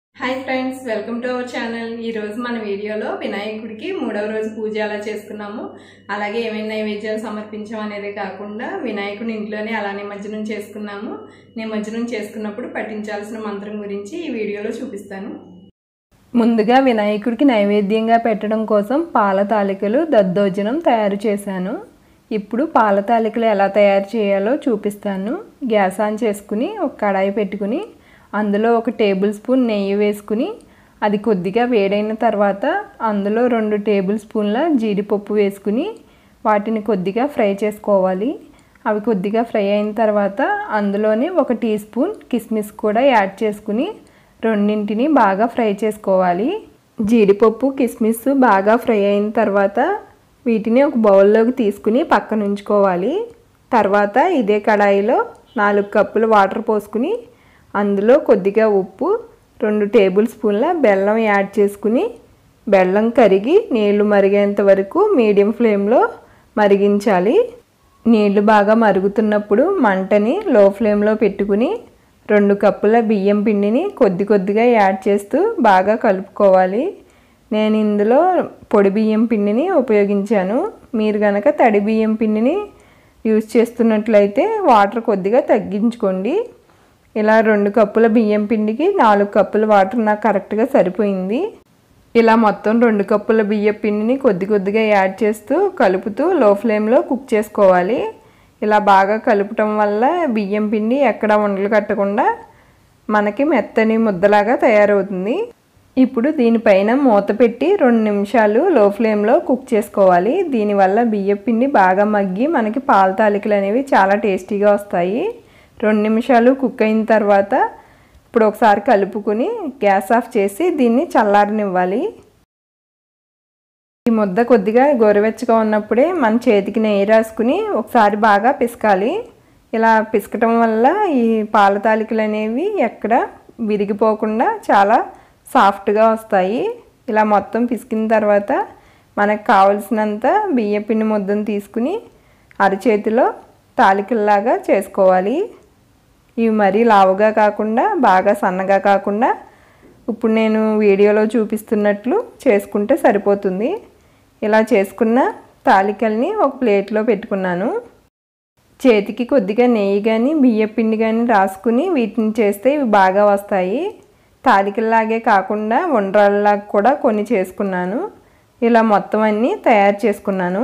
hi friends welcome to our channel ఈ రోజు మన వీడియోలో వినాయకుడికి మూడవ రోజు పూజ ఎలా చేసుకున్నాము అలాగే ఏమైనా నైవేద్యాలు సమర్పించాం అనేదే కాకుండా వినాయకుడిని ఇంట్లోనే అలా నిమజ్జనం చేసుకున్నాము నిమజ్జనం చేసుకున్నప్పుడు పఠించాల్సిన మంత్రం గురించి ఈ వీడియోలో చూపిస్తాను ముందుగా వినాయకుడికి నైవేద్యంగా పెట్టడం కోసం పాల తాలికలు దద్దోజనం తయారు చేశాను ఇప్పుడు పాల తాలికలు ఎలా తయారు చేయాలో చూపిస్తాను గ్యాస్ ఆన్ చేసుకుని ఒక కడాయి పెట్టుకుని అందులో ఒక టేబుల్ స్పూన్ నెయ్యి వేసుకుని అది కొద్దిగా వేడైన తర్వాత అందులో రెండు టేబుల్ స్పూన్ల జీడిపప్పు వేసుకుని వాటిని కొద్దిగా ఫ్రై చేసుకోవాలి అవి కొద్దిగా ఫ్రై అయిన తర్వాత అందులోనే ఒక టీ స్పూన్ కిస్మిస్ కూడా యాడ్ చేసుకుని రెండింటిని బాగా ఫ్రై చేసుకోవాలి జీడిపప్పు కిస్మిస్ బాగా ఫ్రై అయిన తర్వాత వీటిని ఒక బౌల్లోకి తీసుకుని పక్కన ఉంచుకోవాలి తర్వాత ఇదే కడాయిలో నాలుగు కప్పులు వాటర్ పోసుకుని అందులో కొద్దిగా ఉప్పు రెండు టేబుల్ స్పూన్ల బెల్లం యాడ్ చేసుకుని బెల్లం కరిగి నీళ్లు మరిగేంత వరకు మీడియం ఫ్లేమ్లో మరిగించాలి నీళ్లు బాగా మరుగుతున్నప్పుడు మంటని లో ఫ్లేమ్లో పెట్టుకుని రెండు కప్పుల బియ్యం పిండిని కొద్ది కొద్దిగా యాడ్ చేస్తూ బాగా కలుపుకోవాలి నేను ఇందులో పొడి బియ్యం పిండిని ఉపయోగించాను మీరు కనుక తడి బియ్యం పిండిని యూజ్ చేస్తున్నట్లయితే వాటర్ కొద్దిగా తగ్గించుకోండి ఇలా రెండు కప్పుల బియ్యం పిండికి నాలుగు కప్పుల వాటర్ నాకు కరెక్ట్గా సరిపోయింది ఇలా మొత్తం రెండు కప్పుల బియ్యం పిండిని కొద్ది కొద్దిగా యాడ్ చేస్తూ కలుపుతూ లో ఫ్లేమ్లో కుక్ చేసుకోవాలి ఇలా బాగా కలుపటం వల్ల బియ్యం పిండి ఎక్కడ ఉండలు కట్టకుండా మనకి మెత్తని ముద్దలాగా తయారవుతుంది ఇప్పుడు దీనిపైన మూత పెట్టి రెండు నిమిషాలు లో ఫ్లేమ్లో కుక్ చేసుకోవాలి దీనివల్ల బియ్యం పిండి బాగా మగ్గి మనకి పాల తాలికలు అనేవి చాలా టేస్టీగా వస్తాయి రెండు నిమిషాలు కుక్ అయిన తర్వాత ఇప్పుడు ఒకసారి కలుపుకుని గ్యాస్ ఆఫ్ చేసి దీన్ని చల్లారనివ్వాలి ఈ ముద్ద కొద్దిగా గోరువెచ్చగా ఉన్నప్పుడే మన చేతికి నెయ్యి రాసుకుని ఒకసారి బాగా పిసకాలి ఇలా పిసకటం వల్ల ఈ పాల తాలికలు అనేవి ఎక్కడ విరిగిపోకుండా చాలా సాఫ్ట్గా వస్తాయి ఇలా మొత్తం పిసికిన తర్వాత మనకు కావలసినంత బియ్యపిండి ముద్దను తీసుకుని అరచేతిలో తాలికల్లాగా చేసుకోవాలి ఇవి మరీ లావుగా కాకుండా బాగా సన్నగా కాకుండా ఇప్పుడు నేను వీడియోలో చూపిస్తున్నట్లు చేసుకుంటే సరిపోతుంది ఇలా చేసుకున్న తాలికల్ని ఒక ప్లేట్లో పెట్టుకున్నాను చేతికి కొద్దిగా నెయ్యి కానీ బియ్యం పిండి కానీ రాసుకుని వీటిని చేస్తే ఇవి బాగా వస్తాయి తాలికల్లాగే కాకుండా ఉండ్రాల్లాగా కూడా కొన్ని చేసుకున్నాను ఇలా మొత్తం అన్నీ తయారు చేసుకున్నాను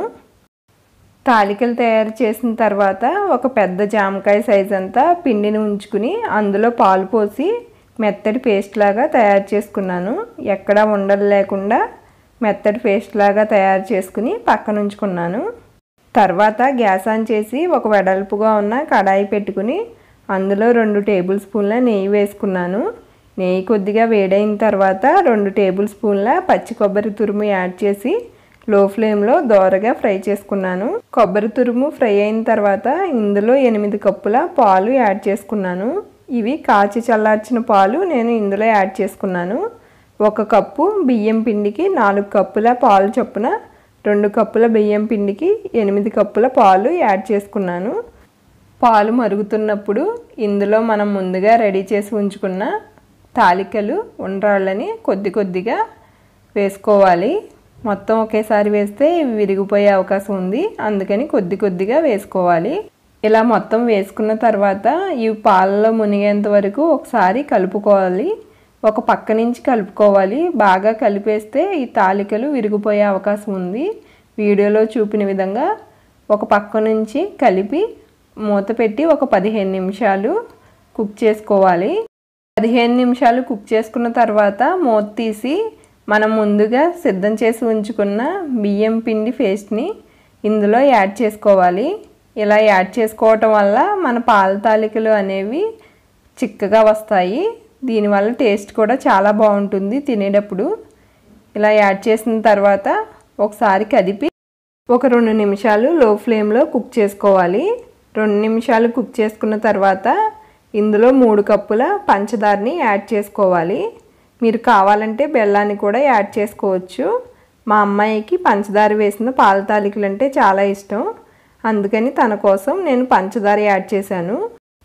తాలికలు తయారు చేసిన తర్వాత ఒక పెద్ద జామకాయ సైజ్ అంతా పిండిని ఉంచుకుని అందులో పాలు పోసి మెత్తటి పేస్ట్ లాగా తయారు చేసుకున్నాను ఎక్కడా ఉండలు లేకుండా మెత్తటి పేస్ట్ లాగా తయారు చేసుకుని పక్కన ఉంచుకున్నాను తర్వాత గ్యాస్ ఆన్ చేసి ఒక వెడల్పుగా ఉన్న కడాయి పెట్టుకుని అందులో రెండు టేబుల్ స్పూన్ల నెయ్యి వేసుకున్నాను నెయ్యి కొద్దిగా వేడైన తర్వాత రెండు టేబుల్ స్పూన్ల పచ్చి కొబ్బరి తురుము యాడ్ చేసి లో ఫ్లేమ్లో దోరగా ఫ్రై చేసుకున్నాను కొబ్బరి తురుము ఫ్రై అయిన తర్వాత ఇందులో ఎనిమిది కప్పుల పాలు యాడ్ చేసుకున్నాను ఇవి కాచి చల్లార్చిన పాలు నేను ఇందులో యాడ్ చేసుకున్నాను ఒక కప్పు బియ్యం పిండికి నాలుగు కప్పుల పాలు చొప్పున రెండు కప్పుల బియ్యం పిండికి ఎనిమిది కప్పుల పాలు యాడ్ చేసుకున్నాను పాలు మరుగుతున్నప్పుడు ఇందులో మనం ముందుగా రెడీ చేసి ఉంచుకున్న తాలికలు ఉండ్రాళ్ళని కొద్ది కొద్దిగా వేసుకోవాలి మొత్తం ఒకేసారి వేస్తే ఇవి విరిగిపోయే అవకాశం ఉంది అందుకని కొద్ది కొద్దిగా వేసుకోవాలి ఇలా మొత్తం వేసుకున్న తర్వాత ఇవి పాలలో మునిగేంత వరకు ఒకసారి కలుపుకోవాలి ఒక పక్క నుంచి కలుపుకోవాలి బాగా కలిపేస్తే ఈ తాలికలు విరిగిపోయే అవకాశం ఉంది వీడియోలో చూపిన విధంగా ఒక పక్క నుంచి కలిపి మూత పెట్టి ఒక పదిహేను నిమిషాలు కుక్ చేసుకోవాలి పదిహేను నిమిషాలు కుక్ చేసుకున్న తర్వాత మూత తీసి మనం ముందుగా సిద్ధం చేసి ఉంచుకున్న బియ్యం పిండి పేస్ట్ని ఇందులో యాడ్ చేసుకోవాలి ఇలా యాడ్ చేసుకోవటం వల్ల మన పాల తాలికలు అనేవి చిక్కగా వస్తాయి దీనివల్ల టేస్ట్ కూడా చాలా బాగుంటుంది తినేటప్పుడు ఇలా యాడ్ చేసిన తర్వాత ఒకసారి కదిపి ఒక రెండు నిమిషాలు లో ఫ్లేమ్లో కుక్ చేసుకోవాలి రెండు నిమిషాలు కుక్ చేసుకున్న తర్వాత ఇందులో మూడు కప్పుల పంచదారని యాడ్ చేసుకోవాలి మీరు కావాలంటే బెల్లాన్ని కూడా యాడ్ చేసుకోవచ్చు మా అమ్మాయికి పంచదార వేసిన పాల తాలికలు అంటే చాలా ఇష్టం అందుకని తన కోసం నేను పంచదార యాడ్ చేశాను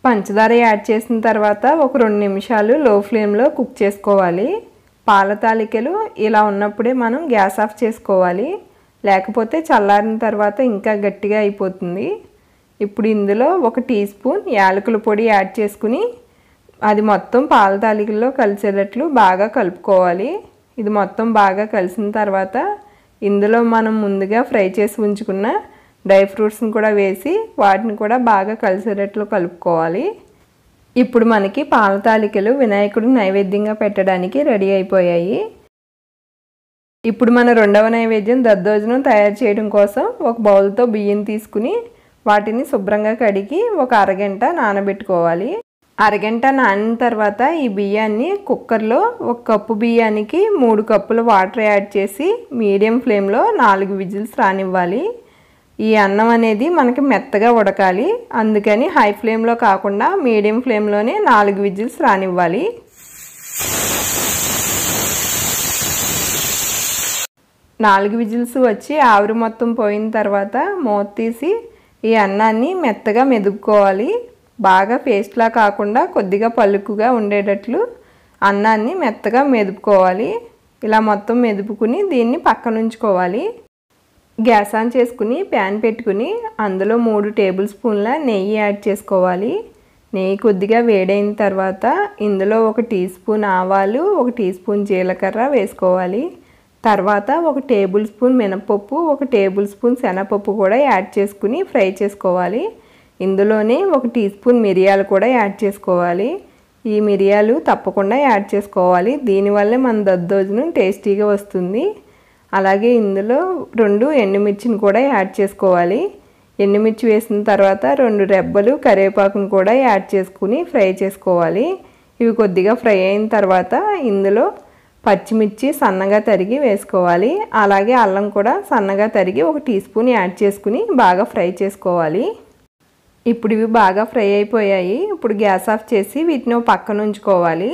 పంచదార యాడ్ చేసిన తర్వాత ఒక రెండు నిమిషాలు లో ఫ్లేమ్లో కుక్ చేసుకోవాలి పాల తాలికలు ఇలా ఉన్నప్పుడే మనం గ్యాస్ ఆఫ్ చేసుకోవాలి లేకపోతే చల్లారిన తర్వాత ఇంకా గట్టిగా అయిపోతుంది ఇప్పుడు ఇందులో ఒక టీ స్పూన్ యాలకుల పొడి యాడ్ చేసుకుని అది మొత్తం పాల తాలికల్లో కలిసేటట్లు బాగా కలుపుకోవాలి ఇది మొత్తం బాగా కలిసిన తర్వాత ఇందులో మనం ముందుగా ఫ్రై చేసి ఉంచుకున్న డ్రై ఫ్రూట్స్ని కూడా వేసి వాటిని కూడా బాగా కలిసేటట్లు కలుపుకోవాలి ఇప్పుడు మనకి పాల తాలికలు వినాయకుడు నైవేద్యంగా పెట్టడానికి రెడీ అయిపోయాయి ఇప్పుడు మన రెండవ నైవేద్యం దద్దోజనం తయారు చేయడం కోసం ఒక బౌల్తో బియ్యం తీసుకుని వాటిని శుభ్రంగా కడిగి ఒక అరగంట నానబెట్టుకోవాలి అరగంట నానిన తర్వాత ఈ బియ్యాన్ని కుక్కర్లో ఒక కప్పు బియ్యానికి మూడు కప్పుల వాటర్ యాడ్ చేసి మీడియం ఫ్లేమ్లో నాలుగు విజిల్స్ రానివ్వాలి ఈ అన్నం అనేది మనకి మెత్తగా ఉడకాలి అందుకని హై ఫ్లేమ్లో కాకుండా మీడియం ఫ్లేమ్లోనే నాలుగు విజిల్స్ రానివ్వాలి నాలుగు విజిల్స్ వచ్చి ఆవిరి మొత్తం పోయిన తర్వాత మూత తీసి ఈ అన్నాన్ని మెత్తగా మెదుపుకోవాలి బాగా పేస్ట్లా కాకుండా కొద్దిగా పలుకుగా ఉండేటట్లు అన్నాన్ని మెత్తగా మెదుపుకోవాలి ఇలా మొత్తం మెదుపుకుని దీన్ని పక్కన ఉంచుకోవాలి గ్యాస్ ఆన్ చేసుకుని ప్యాన్ పెట్టుకుని అందులో మూడు టేబుల్ స్పూన్ల నెయ్యి యాడ్ చేసుకోవాలి నెయ్యి కొద్దిగా వేడైన తర్వాత ఇందులో ఒక టీ స్పూన్ ఆవాలు ఒక టీ స్పూన్ జీలకర్ర వేసుకోవాలి తర్వాత ఒక టేబుల్ స్పూన్ మినపప్పు ఒక టేబుల్ స్పూన్ శనగపప్పు కూడా యాడ్ చేసుకుని ఫ్రై చేసుకోవాలి ఇందులోనే ఒక టీ స్పూన్ మిరియాలు కూడా యాడ్ చేసుకోవాలి ఈ మిరియాలు తప్పకుండా యాడ్ చేసుకోవాలి దీనివల్లే మన దద్దోజనం టేస్టీగా వస్తుంది అలాగే ఇందులో రెండు ఎండుమిర్చిని కూడా యాడ్ చేసుకోవాలి ఎండుమిర్చి వేసిన తర్వాత రెండు రెబ్బలు కరివేపాకును కూడా యాడ్ చేసుకుని ఫ్రై చేసుకోవాలి ఇవి కొద్దిగా ఫ్రై అయిన తర్వాత ఇందులో పచ్చిమిర్చి సన్నగా తరిగి వేసుకోవాలి అలాగే అల్లం కూడా సన్నగా తరిగి ఒక టీ స్పూన్ యాడ్ చేసుకుని బాగా ఫ్రై చేసుకోవాలి ఇప్పుడు ఇవి బాగా ఫ్రై అయిపోయాయి ఇప్పుడు గ్యాస్ ఆఫ్ చేసి వీటిని పక్కన ఉంచుకోవాలి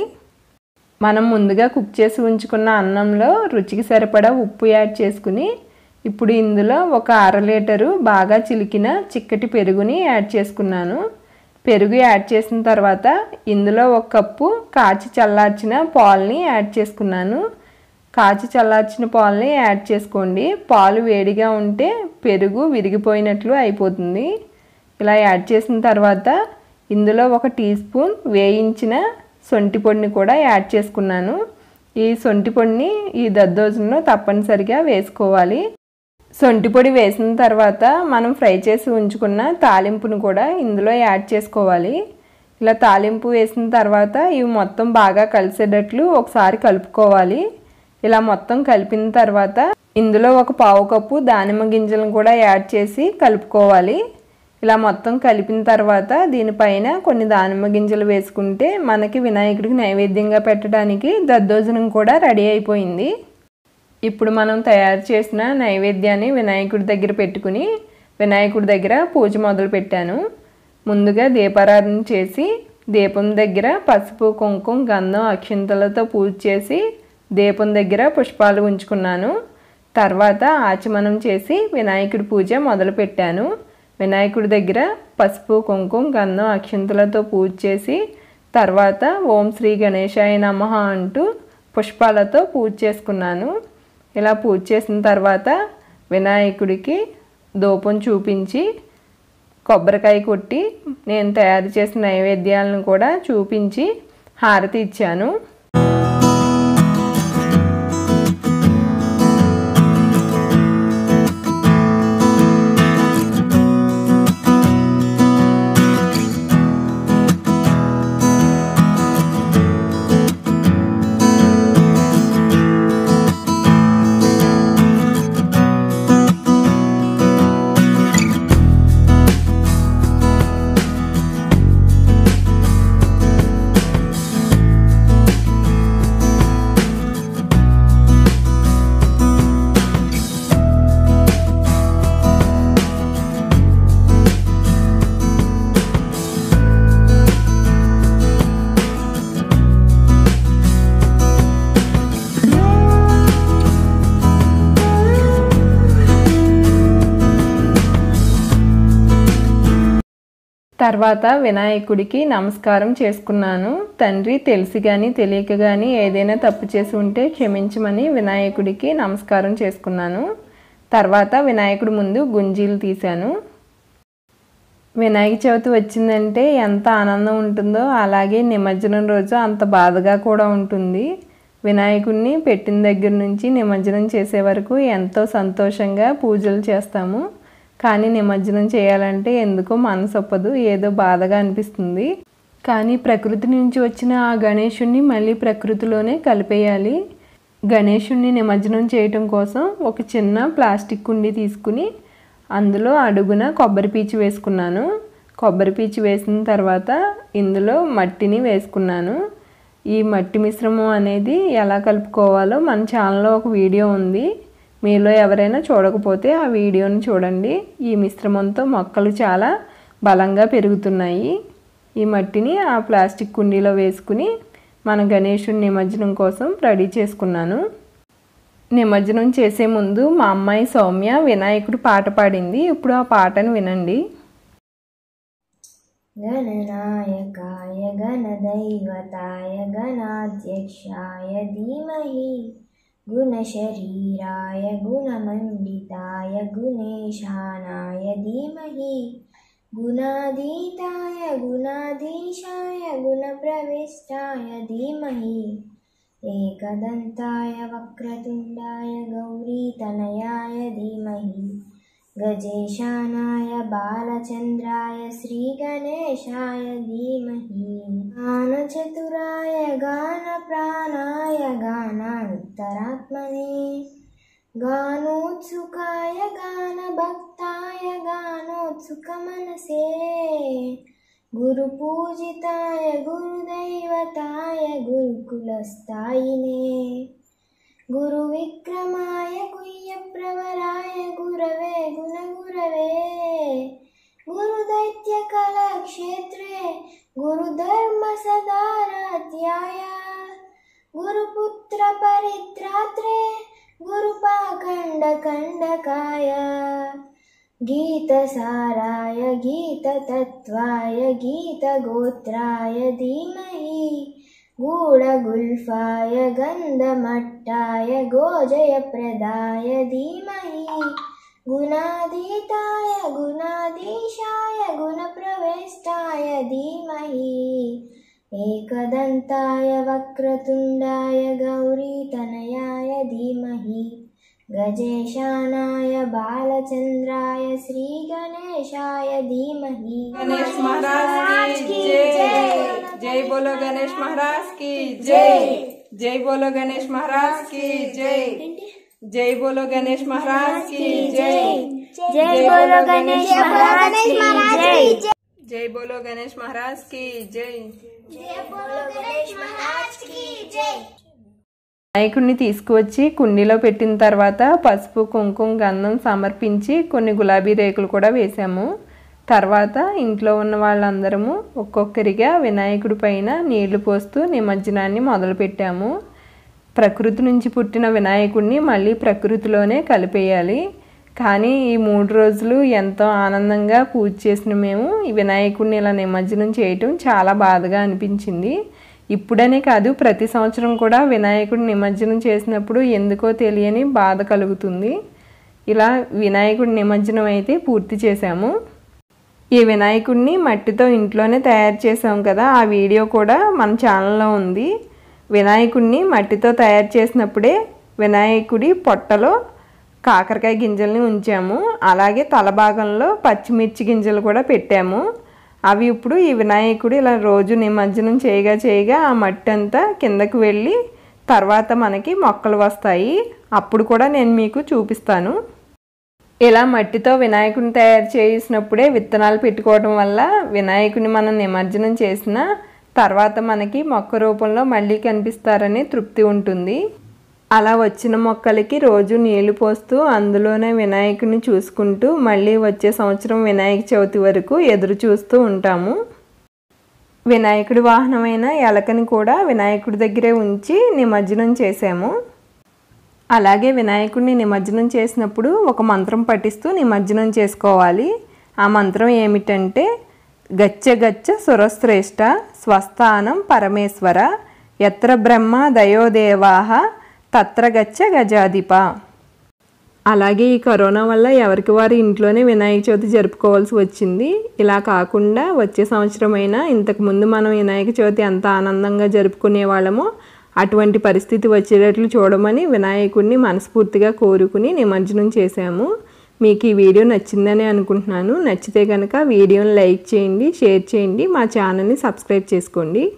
మనం ముందుగా కుక్ చేసి ఉంచుకున్న అన్నంలో రుచికి సరిపడా ఉప్పు యాడ్ చేసుకుని ఇప్పుడు ఇందులో ఒక అర లీటరు బాగా చిలికిన చిక్కటి పెరుగుని యాడ్ చేసుకున్నాను పెరుగు యాడ్ చేసిన తర్వాత ఇందులో ఒక కప్పు కాచి చల్లార్చిన పాలని యాడ్ చేసుకున్నాను కాచి చల్లార్చిన పాలని యాడ్ చేసుకోండి పాలు వేడిగా ఉంటే పెరుగు విరిగిపోయినట్లు అయిపోతుంది ఇలా యాడ్ చేసిన తర్వాత ఇందులో ఒక టీ స్పూన్ వేయించిన సొంటి పొడిని కూడా యాడ్ చేసుకున్నాను ఈ సొంటి పొడిని ఈ దద్దోజనంలో తప్పనిసరిగా వేసుకోవాలి సొంటి పొడి వేసిన తర్వాత మనం ఫ్రై చేసి ఉంచుకున్న తాలింపును కూడా ఇందులో యాడ్ చేసుకోవాలి ఇలా తాలింపు వేసిన తర్వాత ఇవి మొత్తం బాగా కలిసేటట్లు ఒకసారి కలుపుకోవాలి ఇలా మొత్తం కలిపిన తర్వాత ఇందులో ఒక పావు కప్పు దానిమ్మ గింజలను కూడా యాడ్ చేసి కలుపుకోవాలి ఇలా మొత్తం కలిపిన తర్వాత దీనిపైన కొన్ని దానిమ్మ గింజలు వేసుకుంటే మనకి వినాయకుడికి నైవేద్యంగా పెట్టడానికి దద్దోజనం కూడా రెడీ అయిపోయింది ఇప్పుడు మనం తయారు చేసిన నైవేద్యాన్ని వినాయకుడి దగ్గర పెట్టుకుని వినాయకుడి దగ్గర పూజ మొదలు పెట్టాను ముందుగా దీపారాధన చేసి దీపం దగ్గర పసుపు కుంకుమ గంధం అక్షింతలతో పూజ చేసి దీపం దగ్గర పుష్పాలు ఉంచుకున్నాను తర్వాత ఆచమనం చేసి వినాయకుడి పూజ మొదలు పెట్టాను వినాయకుడి దగ్గర పసుపు కుంకుమ గంధం అక్షింతలతో పూజ చేసి తర్వాత ఓం శ్రీ గణేశాయ నమః అంటూ పుష్పాలతో పూజ చేసుకున్నాను ఇలా పూజ చేసిన తర్వాత వినాయకుడికి దూపం చూపించి కొబ్బరికాయ కొట్టి నేను తయారు చేసిన నైవేద్యాలను కూడా చూపించి హారతి ఇచ్చాను తర్వాత వినాయకుడికి నమస్కారం చేసుకున్నాను తండ్రి తెలిసి కానీ తెలియక కానీ ఏదైనా తప్పు చేసి ఉంటే క్షమించమని వినాయకుడికి నమస్కారం చేసుకున్నాను తర్వాత వినాయకుడి ముందు గుంజీలు తీశాను వినాయక చవితి వచ్చిందంటే ఎంత ఆనందం ఉంటుందో అలాగే నిమజ్జనం రోజు అంత బాధగా కూడా ఉంటుంది వినాయకుడిని పెట్టిన దగ్గర నుంచి నిమజ్జనం చేసే వరకు ఎంతో సంతోషంగా పూజలు చేస్తాము కానీ నిమజ్జనం చేయాలంటే ఎందుకో మనసు ఒప్పదు ఏదో బాధగా అనిపిస్తుంది కానీ ప్రకృతి నుంచి వచ్చిన ఆ గణేషుణ్ణి మళ్ళీ ప్రకృతిలోనే కలిపేయాలి గణేషుణ్ణి నిమజ్జనం చేయటం కోసం ఒక చిన్న ప్లాస్టిక్ కుండి తీసుకుని అందులో అడుగున కొబ్బరి పీచు వేసుకున్నాను కొబ్బరి పీచు వేసిన తర్వాత ఇందులో మట్టిని వేసుకున్నాను ఈ మట్టి మిశ్రమం అనేది ఎలా కలుపుకోవాలో మన ఛానల్లో ఒక వీడియో ఉంది మీలో ఎవరైనా చూడకపోతే ఆ వీడియోని చూడండి ఈ మిశ్రమంతో మొక్కలు చాలా బలంగా పెరుగుతున్నాయి ఈ మట్టిని ఆ ప్లాస్టిక్ కుండీలో వేసుకుని మన గణేషుడి నిమజ్జనం కోసం రెడీ చేసుకున్నాను నిమజ్జనం చేసే ముందు మా అమ్మాయి సౌమ్య వినాయకుడు పాట పాడింది ఇప్పుడు ఆ పాటను వినండి गणनायकाय गणदैवताय गणाध्यक्षाय धीमहि गुणशरीराय गुणमण्डिताय गुणेशानाय धीमहि गुणाधीताय गुणाधीशाय गुणप्रविष्टाय धीमहि एकदन्ताय वक्रतुण्डाय गौरीतनयाय धीमहि गजेशानाय बालचन्द्राय श्रीगणेशाय धीमहि गानचतुराय गानप्राणाय गानान्तरात्मने गानोत्सुकाय गानभक्ताय गानोत्सुकमनसे गुरुपूजिताय गुरुदैवताय गुरुकुलस्थायिने गुरुविक्रमाय गुह्यप्रवराय गुरवे गुणगुरवे गुरुदैत्यकलाक्षेत्रे गुरुधर्मसदाराध्याय गुरुपुत्रपरित्रात्रे गुरुपाखण्डकण्डकाय गीतसाराय गीततत्त्वाय गीतगोत्राय धीमहि गूढगुल्फाय गन्धमट्टाय गोजयप्रदाय धीमहि गुणाधीताय गुणाधीशाय गुणप्रवेष्टाय धीमहि एकदन्ताय वक्रतुण्डाय गौरीतनयाय धीमहि गजेशानाय बालचन्द्राय श्रीगणेशाय धीमहि गणेश महाराज की जय जय बोलो गणेश महाराज की जय जय बोलो गणेश महाराज की जय जय बोलो गणेश महाराज की जय जय बोलो गणेश महाराज की जय जय बोलो गणेश महाराज की जय जय बोलो गणेश महाराज की जय వినాయకుడిని తీసుకువచ్చి కుండీలో పెట్టిన తర్వాత పసుపు కుంకుమ గంధం సమర్పించి కొన్ని గులాబీ రేకులు కూడా వేసాము తర్వాత ఇంట్లో ఉన్న వాళ్ళందరము ఒక్కొక్కరిగా వినాయకుడి పైన నీళ్లు పోస్తూ నిమజ్జనాన్ని మొదలుపెట్టాము ప్రకృతి నుంచి పుట్టిన వినాయకుడిని మళ్ళీ ప్రకృతిలోనే కలిపేయాలి కానీ ఈ మూడు రోజులు ఎంతో ఆనందంగా పూజ చేసిన మేము ఈ వినాయకుడిని ఇలా నిమజ్జనం చేయటం చాలా బాధగా అనిపించింది ఇప్పుడనే కాదు ప్రతి సంవత్సరం కూడా వినాయకుడి నిమజ్జనం చేసినప్పుడు ఎందుకో తెలియని బాధ కలుగుతుంది ఇలా వినాయకుడి నిమజ్జనం అయితే పూర్తి చేశాము ఈ వినాయకుడిని మట్టితో ఇంట్లోనే తయారు చేసాం కదా ఆ వీడియో కూడా మన ఛానల్లో ఉంది వినాయకుడిని మట్టితో తయారు చేసినప్పుడే వినాయకుడి పొట్టలో కాకరకాయ గింజల్ని ఉంచాము అలాగే తల భాగంలో పచ్చిమిర్చి గింజలు కూడా పెట్టాము అవి ఇప్పుడు ఈ వినాయకుడు ఇలా రోజు నిమజ్జనం చేయగా చేయగా ఆ మట్టి అంతా కిందకి వెళ్ళి తర్వాత మనకి మొక్కలు వస్తాయి అప్పుడు కూడా నేను మీకు చూపిస్తాను ఇలా మట్టితో వినాయకుడిని తయారు చేసినప్పుడే విత్తనాలు పెట్టుకోవడం వల్ల వినాయకుడిని మనం నిమజ్జనం చేసిన తర్వాత మనకి మొక్క రూపంలో మళ్ళీ కనిపిస్తారని తృప్తి ఉంటుంది అలా వచ్చిన మొక్కలకి రోజు నీళ్లు పోస్తూ అందులోనే వినాయకుడిని చూసుకుంటూ మళ్ళీ వచ్చే సంవత్సరం వినాయక చవితి వరకు ఎదురు చూస్తూ ఉంటాము వినాయకుడి వాహనమైన ఎలకని కూడా వినాయకుడి దగ్గరే ఉంచి నిమజ్జనం చేసాము అలాగే వినాయకుడిని నిమజ్జనం చేసినప్పుడు ఒక మంత్రం పఠిస్తూ నిమజ్జనం చేసుకోవాలి ఆ మంత్రం ఏమిటంటే గచ్చ గచ్చ సురశ్రేష్ఠ స్వస్థానం పరమేశ్వర ఎత్ర బ్రహ్మ దయోదేవాహ తత్ర గచ్చ గజాధిప అలాగే ఈ కరోనా వల్ల ఎవరికి వారు ఇంట్లోనే వినాయక చవితి జరుపుకోవాల్సి వచ్చింది ఇలా కాకుండా వచ్చే సంవత్సరం అయినా ఇంతకుముందు మనం వినాయక చవితి ఎంత ఆనందంగా జరుపుకునే వాళ్ళమో అటువంటి పరిస్థితి వచ్చేటట్లు చూడమని వినాయకుడిని మనస్ఫూర్తిగా కోరుకుని నిమజ్జనం చేశాము మీకు ఈ వీడియో నచ్చిందని అనుకుంటున్నాను నచ్చితే కనుక వీడియోని లైక్ చేయండి షేర్ చేయండి మా ఛానల్ని సబ్స్క్రైబ్ చేసుకోండి